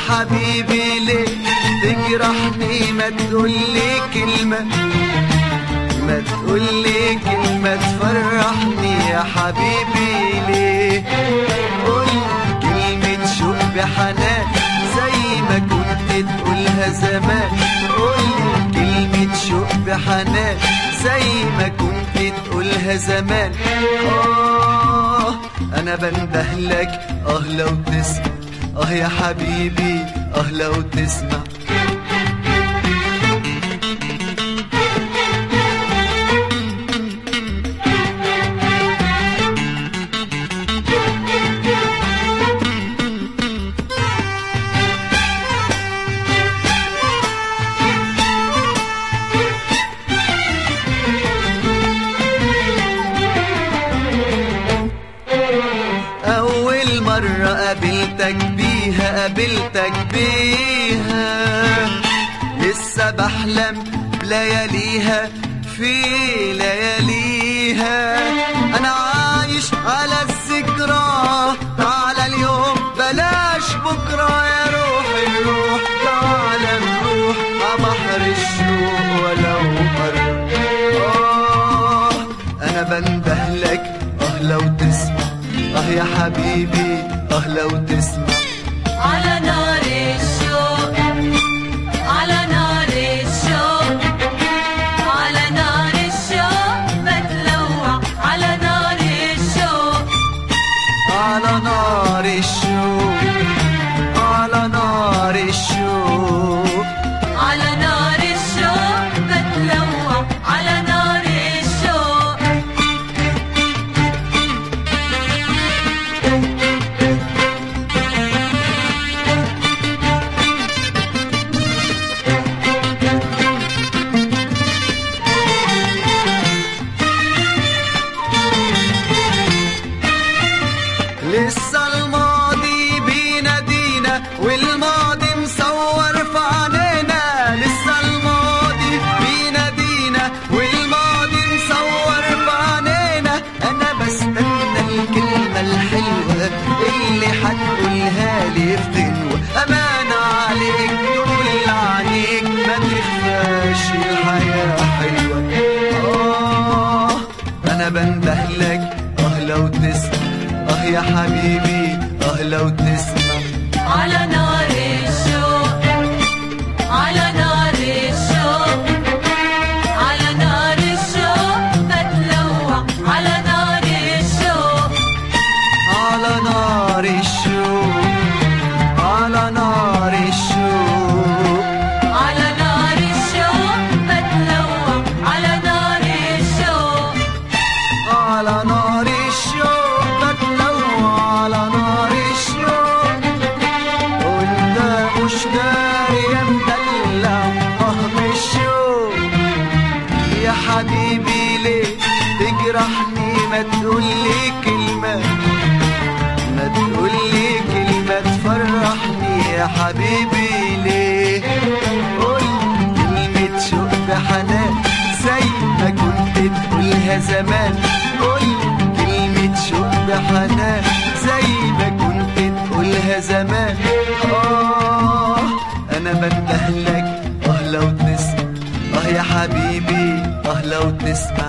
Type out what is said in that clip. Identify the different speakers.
Speaker 1: حبيبي ليه تجرحني ما تقولي كلمة ما تقولي كلمة تفرحني يا حبيبي ليه قول كلمة شوق بحنان زي ما كنت تقولها زمان قول كلمة شوق بحنان زي ما كنت تقولها زمان آه أنا بندهلك آه لو تسمع آه يا حبيبي آه لو تسمع أول مرة قابلتك بيها قابلتك بيها لسه بحلم بلياليها في لياليها أنا عايش على الذكرى تعالى اليوم بلاش بكرة يا روحي الروح تعالى نروح على بحر الشوق ولو مرة آه أنا بندهلك آه لو تسمع آه يا حبيبي آه لو تسمع
Speaker 2: على نار الشوق على نار الشوق على نار الشوق بتلوع على نار الشوق
Speaker 1: على نار الشوق على نار الشوق
Speaker 2: على نار الشوق بتلوع على نار الشوق
Speaker 1: لسه الماضي بينادينا والماضي مصور في عينينا لسه الماضي بينادينا والماضي مصور في عينينا انا بستنى الكلمة الحلوة اللي هتقولها لي في غنوة امان عليك تقول عنيك ما تخفاش الحياة حلوة آه أنا بندهلك آه لو تسمع آه يا حبيبي آه لو تسمع
Speaker 2: على نار الشوق على نار الشوق على نار الشوق بتلوع على نار الشوق
Speaker 1: على نار الشوق على نار الشوق
Speaker 2: على نار الشوق بتلوع على نار الشوق
Speaker 1: على نار الشوق بتلوع على نار الشوق وانت مش داري يا مدلع وهم الشوق يا حبيبي ليه تجرحني ما تقولي كلمة ما تقولي كلمة تفرحني يا حبيبي ليه قول كلمة شوق بحنان زي ما كنت تقولها زمان قول كلمة شوق بحنان زي ما كنت تقولها زمان آه أنا بندهلك آه لو تسمع آه يا حبيبي آه لو تسمع